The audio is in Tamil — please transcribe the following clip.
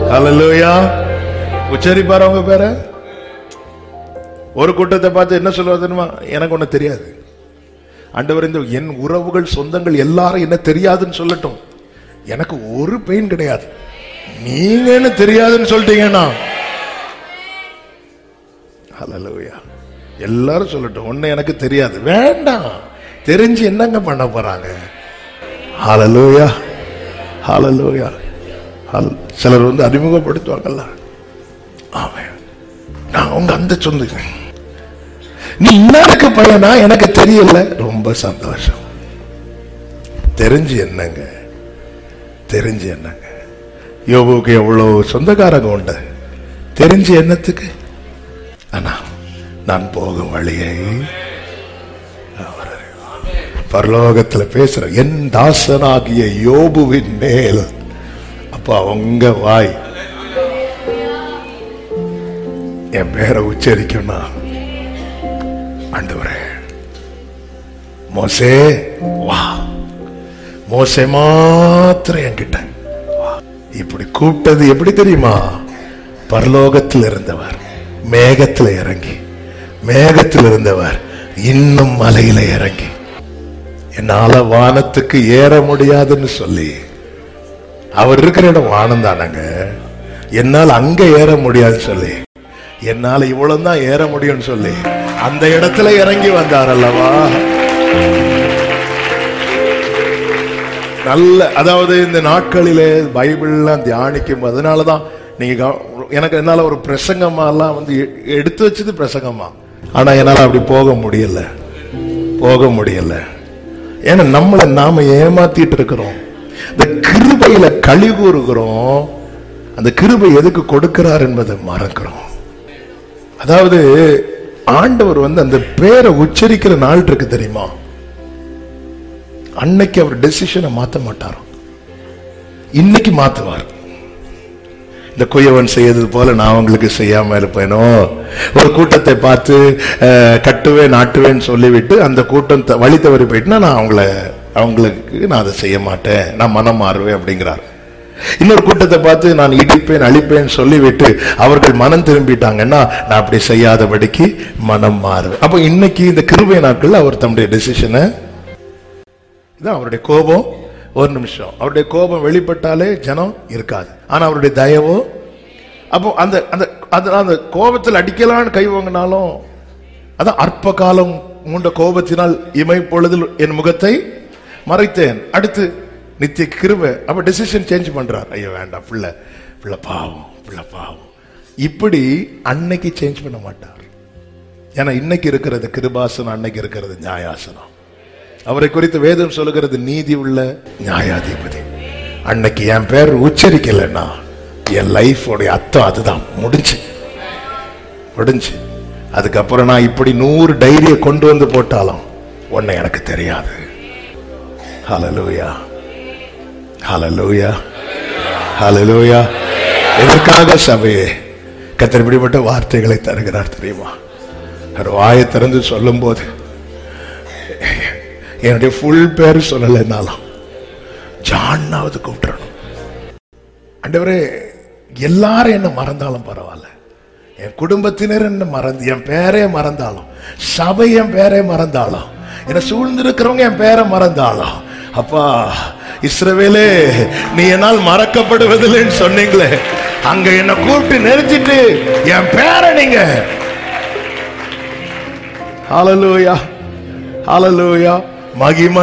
ஹalleluya உச்சரிப்பார் அவங்க பேர ஒரு கூட்டத்தை பார்த்து என்ன சொல்லுவது தெரியுமா எனக்கு ஒண்ணு தெரியாது ஆண்டவர் இந்த என் உறவுகள் சொந்தங்கள் எல்லாரும் என்ன தெரியாதுன்னு சொல்லட்டும் எனக்கு ஒரு பெயின் கிடையாது நீங்க என்ன தெரியாதுன்னு சொல்லிட்டீங்கன்னா ஹalleluya எல்லாரும் சொல்லட்டும் ஒண்ணு எனக்கு தெரியாது வேண்டாம் தெரிஞ்சு என்னங்க பண்ண போறாங்க ஹalleluya ஹalleluya ஹல் சிலர் வந்து அறிமுகப்படுத்துவாங்கல்ல ஆமென் நான் உங்க அந்த சொந்த நீ இன்னாருக்கு பையனா எனக்கு தெரியல ரொம்ப சந்தோஷம் தெரிஞ்சு என்னங்க தெரிஞ்சு என்னங்க யோபுக்கு எவ்வளவு சொந்தக்காரங்க உண்டு தெரிஞ்சு என்னத்துக்கு ஆனா நான் போகும் வழியை அவர் அறிவார். பரலோகத்துல பேசுற என் தாசனாகிய யோபுவின் மேல் அப்ப அவங்க வாய் என் பேரை உச்சரிக்கும்னா ஆண்டவரே மோசே வா மோசே மாத்திரம் என்கிட்ட வா. இப்படி கூப்பிட்டது எப்படி தெரியுமா பரலோகத்தில் இருந்தவர் மேகத்தில் இறங்கி மேகத்தில் இருந்தவர் இன்னும் மலையில இறங்கி என்னால வானத்துக்கு ஏற முடியாதுன்னு சொல்லி அவர் இருக்கிற இடம் வானம் தானங்க என்னால் அங்க ஏற முடியாதுன்னு சொல்லி என்னால இவ்வளவு தான் ஏற முடியும்னு சொல்லி அந்த இடத்துல இறங்கி வந்தார் அல்லவா நல்ல அதாவது இந்த நாட்களிலே பைபிள்லாம் தியானிக்கும் அதனாலதான் நீங்க கவ- எனக்கு என்னால ஒரு பிரசங்கமாலாம் வந்து எ- எடுத்து வச்சது பிரசங்கமா ஆனா என்னால அப்படி போக முடியல போக முடியல ஏன்னா நம்மளை நாம ஏமாத்திட்டு இருக்கிறோம் இந்த கிருபையில கழி கூறுகிறோம் அந்த கிருபை எதுக்கு கொடுக்கிறார் என்பதை மறக்கிறோம் அதாவது ஆண்டவர் வந்து அந்த பேரை உச்சரிக்கிற நாள் இருக்கு தெரியுமா அன்னைக்கு அவர் டெசிஷனை மாத்த மாட்டாராம் இன்னைக்கு மாத்துவார் இந்த குயவன் செய்யறது போல நான் அவங்களுக்கு செய்யாம இருப்பேனோ ஒரு கூட்டத்தை பார்த்து அஹ், கட்டுவேன் நாட்டுவேன்னு சொல்லிவிட்டு அந்த கூட்டம் த- வழி தவறி போயிட்டுனா நான் அவங்கள அவங்களுக்கு நான் அதை செய்ய மாட்டேன் நான் மனம் மாறுவேன் அப்படிங்கிறார் இன்னொரு கூட்டத்தை பார்த்து நான் இடிப்பேன் அழிப்பேன் சொல்லிவிட்டு அவர்கள் மனம் திரும்பிட்டாங்கன்னா நான் அப்படி செய்யாதபடிக்கு மனம் மாறுவேன் அப்போ இன்னைக்கு இந்த கிருபை நாட்கள் அவர் தம்முடைய டெசிஷனை இதான் அவருடைய கோபம் ஒரு நிமிஷம் அவருடைய கோபம் வெளிப்பட்டாலே ஜனம் இருக்காது ஆனா அவருடைய தயவோ அப்போ அந்த அந்த அது அந்த கோபத்தில் அடிக்கலான்னு கை வாங்கினாலும் அதான் அற்ப காலம் மூண்ட கோபத்தினால் இமை பொழுதில் என் முகத்தை மறைத்தேன் அடுத்து நித்திய கிருபை அப்ப டெசிஷன் சேஞ்ச் பண்றார் ஐயோ வேண்டாம் பிள்ளை பிள்ளை பாவம் பிள்ளை பாவம் இப்படி அன்னைக்கு சேஞ்ச் பண்ண மாட்டார் ஏன்னா இன்னைக்கு இருக்கிறது கிருபாசனம் அன்னைக்கு இருக்கிறது நியாயாசனம் அவரை குறித்து வேதம் சொல்லுகிறது நீதி உள்ள நியாயாதிபதி அன்னைக்கு என் பேர் உச்சரிக்கலைன்னா என் லைஃபோடைய அர்த்தம் அதுதான் முடிஞ்சு முடிஞ்சு அதுக்கப்புறம் நான் இப்படி நூறு டைரியை கொண்டு வந்து போட்டாலும் உன்னை எனக்கு தெரியாது ஹalleluya ஹalleluya ஹalleluya எதற்காக சபையே கத்தர் இப்படிப்பட்ட வார்த்தைகளை தருகிறார் தெரியுமா அவர் வாயை திறந்து சொல்லும்போது என்னுடைய ஃபுல் பேர் சொல்லலைன்னாலும் ஜான்னாவது கூப்பிட்டுறணும் ஆண்டவரே எல்லாரும் என்ன மறந்தாலும் பரவாயில்ல என் குடும்பத்தினர் என்ன மறந்து என் பேரே மறந்தாலும் சபை என் பேரே மறந்தாலும் என்னை சூழ்ந்திருக்கிறவங்க என் பேரை மறந்தாலும் அப்பா இஸ்ரவேலே நீ என்னால் மறக்கப்படுவதில்லைன்னு சொன்னீங்களே அங்க என்ன கூப்பிட்டு நிறுத்திட்டு என் பேரை நீங்க ஹalleluya ஹalleluya மகிமை